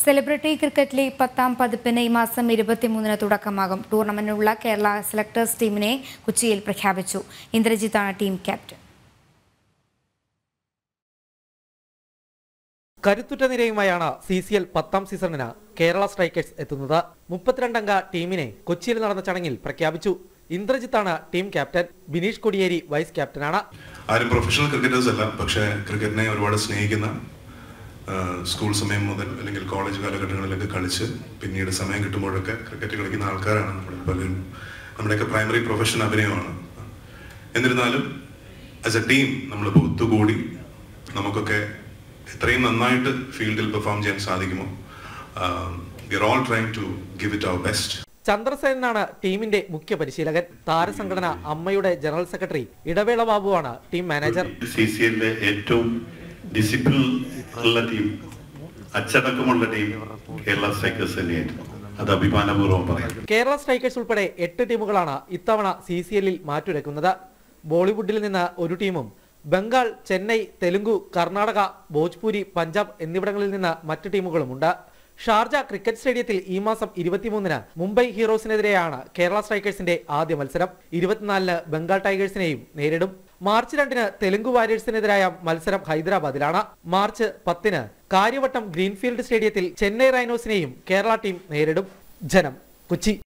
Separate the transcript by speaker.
Speaker 1: celebrity cricket league പത്താം പതിപ്പിന് ഈ മാസം ഇരുപത്തിമൂന്നിന് തുടക്കമാകും ടൂർണമെന്റിനുള്ള കേരള സെലക്ടേഴ്സ് ടീമിനെ കൊച്ചിയിൽ പ്രഖ്യാപിച്ചു ഇന്ദ്രജിത്താണ് ടീം ക്യാപ്റ്റൻ
Speaker 2: കരുത്തുറ്റ നിരയുമായാണ് സി സി എൽ പത്താം സീസണിന് കേരള സ്ട്രൈക്കേഴ്സ് എത്തുന്നത് മുപ്പത്തിരണ്ടംഗ ടീമിനെ കൊച്ചിയിൽ നടന്ന ചടങ്ങിൽ പ്രഖ്യാപിച്ചു ഇന്ദ്രജിത്താണ് team captain Bineesh Kodiyeri vice ക്യാപ്റ്റനാണ്
Speaker 3: ആരും പ്രൊഫഷണൽ ക്രിക്കറ്റേഴ്സ് അല്ല പക്ഷേ ക്രിക്കറ്റിനെ ഒരുപാട് സ്നേഹിക്കുന്ന ആ, സ്കൂൾ സമയം മുതൽ അല്ലെങ്കിൽ കോളേജ് കാലഘട്ടങ്ങളിലൊക്കെ കളിച്ച് പിന്നീട് സമയം കിട്ടുമ്പോഴൊക്കെ ക്രിക്കറ്റ് കളിക്കുന്ന ആൾക്കാരാണ് നമ്മൾ പലരും നമ്മുടെയൊക്കെ പ്രൈമറി പ്രൊഫഷൻ അഭിനയമാണ് എന്നിരുന്നാലും ആസ് എ ടീം നമ്മളിപ്പോൾ ഒത്തുകൂടി നമുക്കൊക്കെ എത്രയും നന്നായിട്ട് ഫീൽഡിൽ പെർഫോം ചെയ്യാൻ സാധിക്കുമോ we are all trying to give it our best
Speaker 2: ചന്ദ്രസേനാണ് ടീമിന്റെ മുഖ്യ പരിശീലകൻ താരസംഘടന അമ്മയുടെ ജനറൽ സെക്രട്ടറി ഇടവേള ബാബുവാണ് ടീം മാനേജർ
Speaker 4: സി സി എല്ലിലെ ഏറ്റവും ഡിസിപ്ലിൻ ഉള്ള ടീം അച്ചടക്കമുള്ള ടീം കേരള സ്ട്രൈക്കേഴ്സ് തന്നെയായിരുന്നു അത് അഭിമാനപൂർവ്വം പറയാം
Speaker 2: കേരള സ്ട്രൈക്കേഴ്സ് ഉൾപ്പെടെ എട്ട് ടീമുകളാണ് ഇത്തവണ സി സി എല്ലിൽ മാറ്റുരക്കുന്നത് ബോളിവുഡിൽ നിന്ന് ഒരു ടീമും ബംഗാൾ ചെന്നൈ തെലുങ്കു കർണാടക ഭോജ്പൂരി പഞ്ചാബ് എന്നിവിടങ്ങളിൽ നിന്ന് മറ്റ് ടീമുകളുമുണ്ട് ഷാർജ ക്രിക്കറ്റ് സ്റ്റേഡിയത്തിൽ ഈ മാസം ഇരുപത്തിമൂന്നിന് മുംബൈ ഹീറോസിനെതിരെയാണ് കേരള സ്ട്രൈക്കേഴ്സിന്റെ ആദ്യ മത്സരം ഇരുപത്തിനാലിന് ബംഗാൾ ടൈഗേഴ്സിനെയും നേരിടും മാർച്ച് രണ്ടിന് തെലുങ്കു വാരിയേഴ്സിനെതിരായ മത്സരം ഹൈദരാബാദിലാണ് മാർച്ച് പത്തിന് കാര്യവട്ടം ഗ്രീൻഫീൽഡ് സ്റ്റേഡിയത്തിൽ ചെന്നൈ റൈനോസിനെയും കേരള ടീം നേരിടും ജനം കൊച്ചി